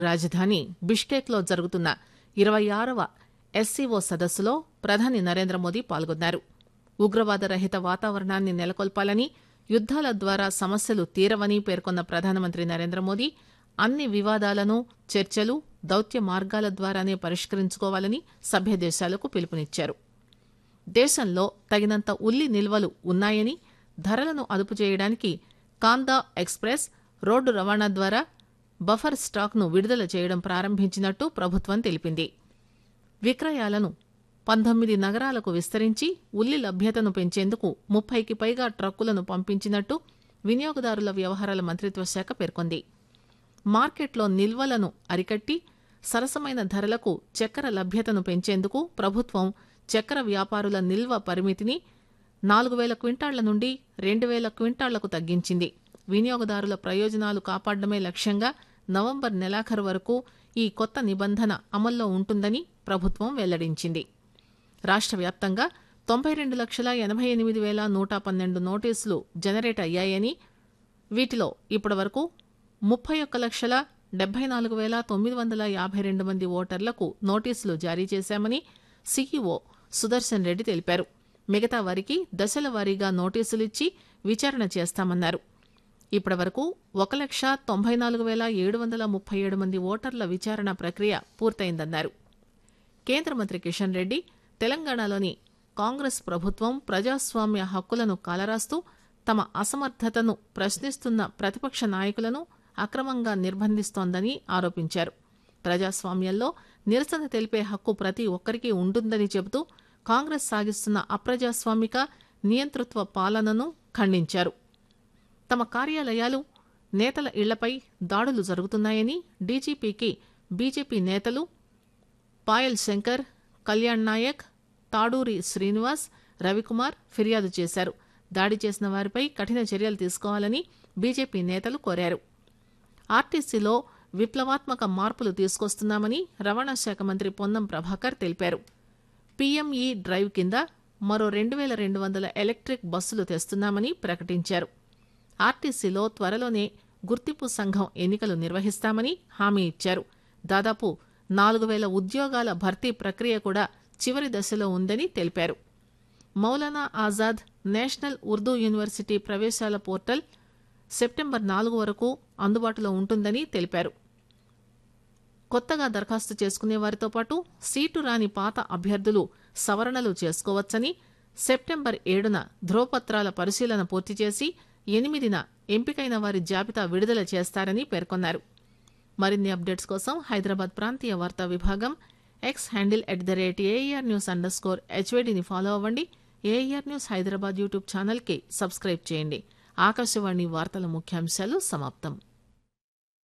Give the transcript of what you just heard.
రాజధాని బిష్కేక్లో జరుగుతున్న ఇరవై ఆరవ ఎస్సీఓ సదస్సులో ప్రధాని నరేంద్ర మోదీ పాల్గొన్నారు ఉగ్రవాద రహిత వాతావరణాన్ని నెలకొల్పాలని యుద్దాల ద్వారా సమస్యలు తీరవని పేర్కొన్న ప్రధానమంత్రి నరేంద్ర మోదీ అన్ని వివాదాలను చర్చలు దౌత్య మార్గాల ద్వారానే పరిష్కరించుకోవాలని సభ్య దేశాలకు పిలుపునిచ్చారు దేశంలో తగినంత ఉల్లి నిల్వలు ఉన్నాయని ధరలను అదుపు చేయడానికి కాందా ఎక్స్ప్రెస్ రోడ్డు రవాణా ద్వారా బఫర్ స్టాక్ను విడుదల చేయడం ప్రారంభించినట్టు ప్రభుత్వం తెలిపింది విక్రయాలను పంతొమ్మిది నగరాలకు విస్తరించి ఉల్లి లభ్యతను పెంచేందుకు ముప్పైకి పైగా ట్రక్కులను పంపించినట్టు వినియోగదారుల వ్యవహారాల మంత్రిత్వ శాఖ పేర్కొంది మార్కెట్లో నిల్వలను అరికట్టి సరసమైన ధరలకు చక్కెర లభ్యతను పెంచేందుకు ప్రభుత్వం చక్కెర వ్యాపారుల నిల్వ పరిమితిని నాలుగు వేల క్వింటాళ్ల నుండి రెండు వేల క్వింటాళ్లకు తగ్గించింది వినియోగదారుల ప్రయోజనాలు కాపాడమే లక్ష్యంగా నవంబర్ నెలాఖరు వరకు ఈ కొత్త నిబంధన అమల్లో ఉంటుందని ప్రభుత్వం వెల్లడించింది రాష్ట్ర వ్యాప్తంగా తొంభై రెండు లక్షల ఎనభై ఎనిమిది వేల నూట పన్నెండు నోటీసులు జనరేట్ అయ్యాయని వీటిలో ఇప్పటివరకు ముప్పై ఒక్క లక్షల డెబ్బై నాలుగు వేల తొమ్మిది వందల యాభై రెండు మంది ఓటర్లకు నోటీసులు జారీ చేశామని సీఈఓ సుదర్శన్ రెడ్డి తెలిపారు మిగతా వారికి దశల వారీగా నోటీసులిచ్చి విచారణ చేస్తామన్నారు ఇప్పటివరకు ఒక లక్ష తొంభై నాలుగు వేల ఏడు వందల ముప్పై ఏడు మంది ఓటర్ల విచారణ ప్రక్రియ పూర్తయిందన్నారు కేంద్ర మంత్రి కిషన్ రెడ్డి తెలంగాణలోని కాంగ్రెస్ ప్రభుత్వం ప్రజాస్వామ్య హక్కులను కాలరాస్తూ తమ అసమర్థతను ప్రశ్నిస్తున్న ప్రతిపక్ష నాయకులను అక్రమంగా నిర్బంధిస్తోందని ఆరోపించారు ప్రజాస్వామ్యంలో నిరసన తెలిపే హక్కు ప్రతి ఒక్కరికి ఉంటుందని చెబుతూ కాంగ్రెస్ సాగిస్తున్న అప్రజాస్వామిక నియంతృత్వ పాలనను ఖండించారు తమ కార్యాలయాలు నేతల ఇళ్లపై దాడులు జరుగుతున్నాయని డీజీపీకి బీజేపీ నేతలు పాయల్ శంకర్ కళ్యాణ్ నాయక్ తాడూరి శ్రీనివాస్ రవికుమార్ ఫిర్యాదు చేశారు దాడి చేసిన వారిపై కఠిన చర్యలు తీసుకోవాలని బీజేపీ నేతలు కోరారు ఆర్టీసీలో విప్లవాత్మక మార్పులు తీసుకొస్తున్నామని రవాణా శాఖ మంత్రి పొన్నం ప్రభాకర్ తెలిపారు పీఎంఈ డ్రైవ్ కింద మరో రెండు వేల రెండు వందల ఎలక్ట్రిక్ బస్సులు తెస్తున్నామని ప్రకటించారు ఆర్టీసీలో త్వరలోనే గుర్తింపు సంఘం ఎన్నికలు నిర్వహిస్తామని హామీ ఇచ్చారు దాదాపు నాలుగు వేల ఉద్యోగాల భర్తీ ప్రక్రియ కూడా చివరి దశలో ఉందని తెలిపారు మౌలానా ఆజాద్ నేషనల్ ఉర్దూ యూనివర్సిటీ ప్రవేశాల పోర్టల్ సెప్టెంబర్ నాలుగు వరకు అందుబాటులో ఉంటుందని తెలిపారు కొత్తగా దరఖాస్తు చేసుకునే వారితో పాటు సీటు రాని పాత అభ్యర్థులు సవరణలు చేసుకోవచ్చని సెప్టెంబర్ ఏడున ధ్రువపత్రాల పరిశీలన పూర్తి చేసి ఎనిమిదిన ఎంపికైన వారి జాబితా విడుదల చేస్తారని పేర్కొన్నారు మరిన్ని అప్డేట్స్ కోసం హైదరాబాద్ ప్రాంతీయ వార్తా విభాగం X handle at the rate A R news under score హెచ్వేడిని ఫాలో అవ్వండి ఏఆర్ న్యూస్ హైదరాబాద్ యూట్యూబ్ ఛానల్కి సబ్స్క్రైబ్ చేయండి ఆకాశవాణి వార్తల ముఖ్యాంశాలు సమాప్తం